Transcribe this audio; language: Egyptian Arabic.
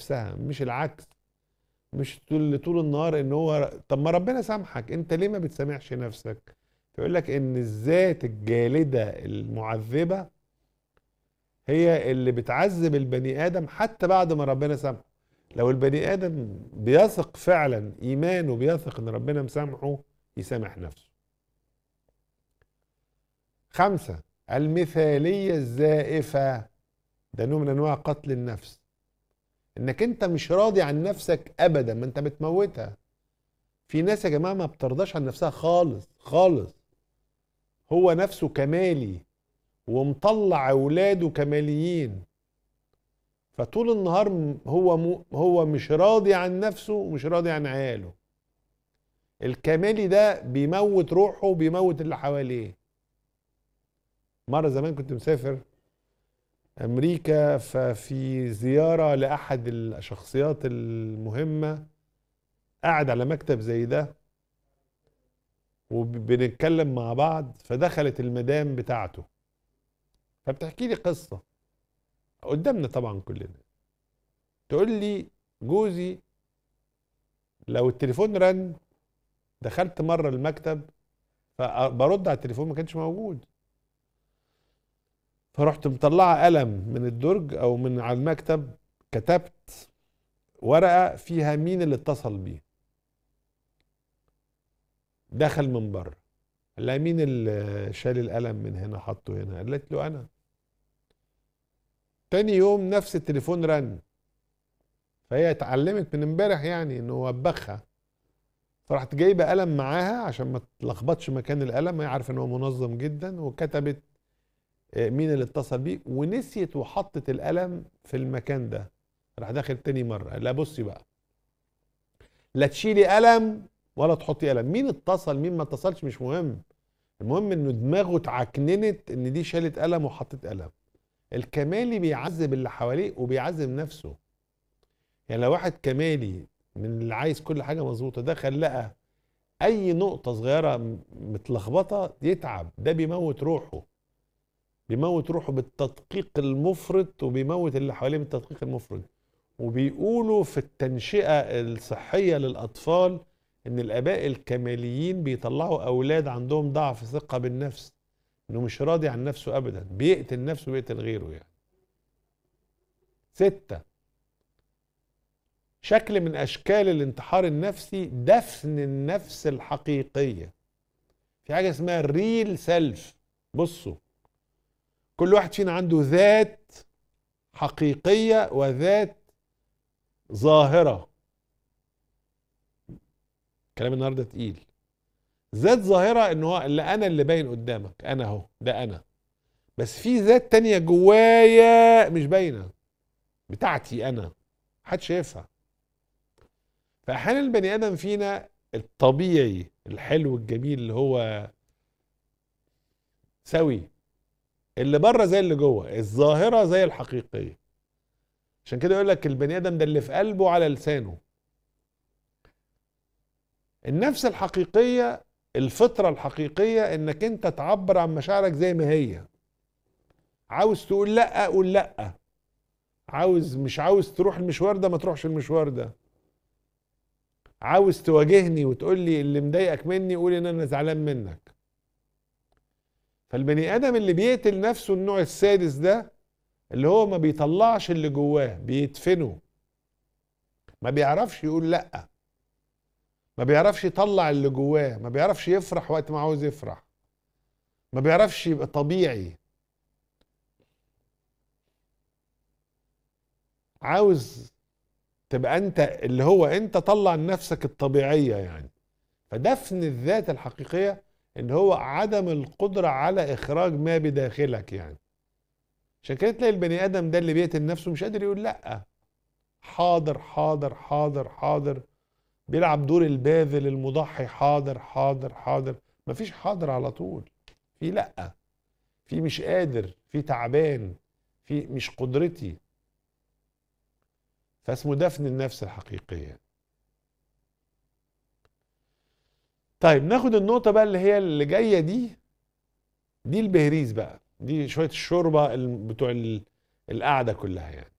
نفسها مش العكس مش طول طول النهار ان هو طب ما ربنا سامحك انت ليه ما بتسامحش نفسك فيقول لك ان الذات الجالده المعذبه هي اللي بتعذب البني ادم حتى بعد ما ربنا سامحه لو البني ادم بيثق فعلا ايمانه بيثق ان ربنا مسامحه يسامح نفسه خمسة المثالية الزائفة ده نوع من انواع قتل النفس انك انت مش راضي عن نفسك ابدا ما انت بتموتها في ناس يا جماعة ما بترضاش عن نفسها خالص خالص هو نفسه كمالي ومطلع اولاده كماليين فطول النهار م- هو م- هو مش راضي عن نفسه ومش راضي عن عياله الكمالي ده بيموت روحه وبيموت اللي حواليه مرة زمان كنت مسافر أمريكا ففي زيارة لأحد الشخصيات المهمة قاعد على مكتب زي ده وبنتكلم مع بعض فدخلت المدام بتاعته فبتحكي لي قصة قدامنا طبعا كلنا تقول لي جوزي لو التليفون رن دخلت مرة المكتب فبرد على التليفون ما كانش موجود فرحت مطلعه قلم من الدرج او من على المكتب كتبت ورقه فيها مين اللي اتصل بيه دخل من بره قال لها مين اللي شال القلم من هنا حطه هنا قالت له انا تاني يوم نفس التليفون رن فهي اتعلمت من امبارح يعني انه وبخها فرحت جايبه قلم معاها عشان ما تلخبطش مكان القلم هي عارفه ان هو منظم جدا وكتبت آه، مين اللي اتصل بيه ونسيت وحطت القلم في المكان ده راح داخل تاني مره قال لها بصي بقى لا تشيلي قلم ولا تحطي قلم مين اتصل مين ما اتصلش مش مهم المهم انه دماغه اتعكننت ان دي شالت قلم وحطت قلم الكمالي بيعذب اللي حواليه وبيعذب نفسه يعني لو واحد كمالي من اللي عايز كل حاجه مظبوطه دخل لقى اي نقطه صغيره م- متلخبطه يتعب ده بيموت روحه بيموت روحه بالتدقيق المفرط وبيموت اللي حواليه بالتدقيق المفرط وبيقولوا في التنشئة الصحية للأطفال إن الآباء الكماليين بيطلعوا أولاد عندهم ضعف ثقة بالنفس إنه مش راضي عن نفسه أبدا بيقتل نفسه وبيقتل غيره يعني ستة شكل من أشكال الانتحار النفسي دفن النفس الحقيقية في حاجة اسمها الريل سيلف بصوا كل واحد فينا عنده ذات حقيقية وذات ظاهرة كلام النهارده تقيل ذات ظاهرة ان هو اللي انا اللي باين قدامك انا اهو ده انا بس في ذات تانية جوايا مش باينة بتاعتي انا محدش شايفها فاحيانا البني ادم فينا الطبيعي الحلو الجميل اللي هو سوي اللي بره زي اللي جوه الظاهره زي الحقيقيه عشان كده يقول لك البني ادم ده اللي في قلبه على لسانه النفس الحقيقيه الفطره الحقيقيه انك انت تعبر عن مشاعرك زي ما هي عاوز تقول لا قول لا عاوز مش عاوز تروح المشوار ده ما تروحش المشوار ده عاوز تواجهني وتقول لي اللي مضايقك مني قول ان انا زعلان منك فالبني ادم اللي بيقتل نفسه النوع السادس ده اللي هو ما بيطلعش اللي جواه بيدفنه ما بيعرفش يقول لا ما بيعرفش يطلع اللي جواه ما بيعرفش يفرح وقت ما عاوز يفرح ما بيعرفش يبقى طبيعي عاوز تبقى انت اللي هو انت طلع نفسك الطبيعية يعني فدفن الذات الحقيقية ان هو عدم القدرة على اخراج ما بداخلك يعني عشان كده تلاقي البني ادم ده اللي بيقتل نفسه مش قادر يقول لا حاضر حاضر حاضر حاضر بيلعب دور الباذل المضحي حاضر حاضر حاضر مفيش حاضر على طول في لا في مش قادر في تعبان في مش قدرتي فاسمه دفن النفس الحقيقية طيب ناخد النقطة بقى اللي هي اللي جاية دي دي البهريز بقى دي شوية الشوربة ال- بتوع ال- القعدة كلها يعني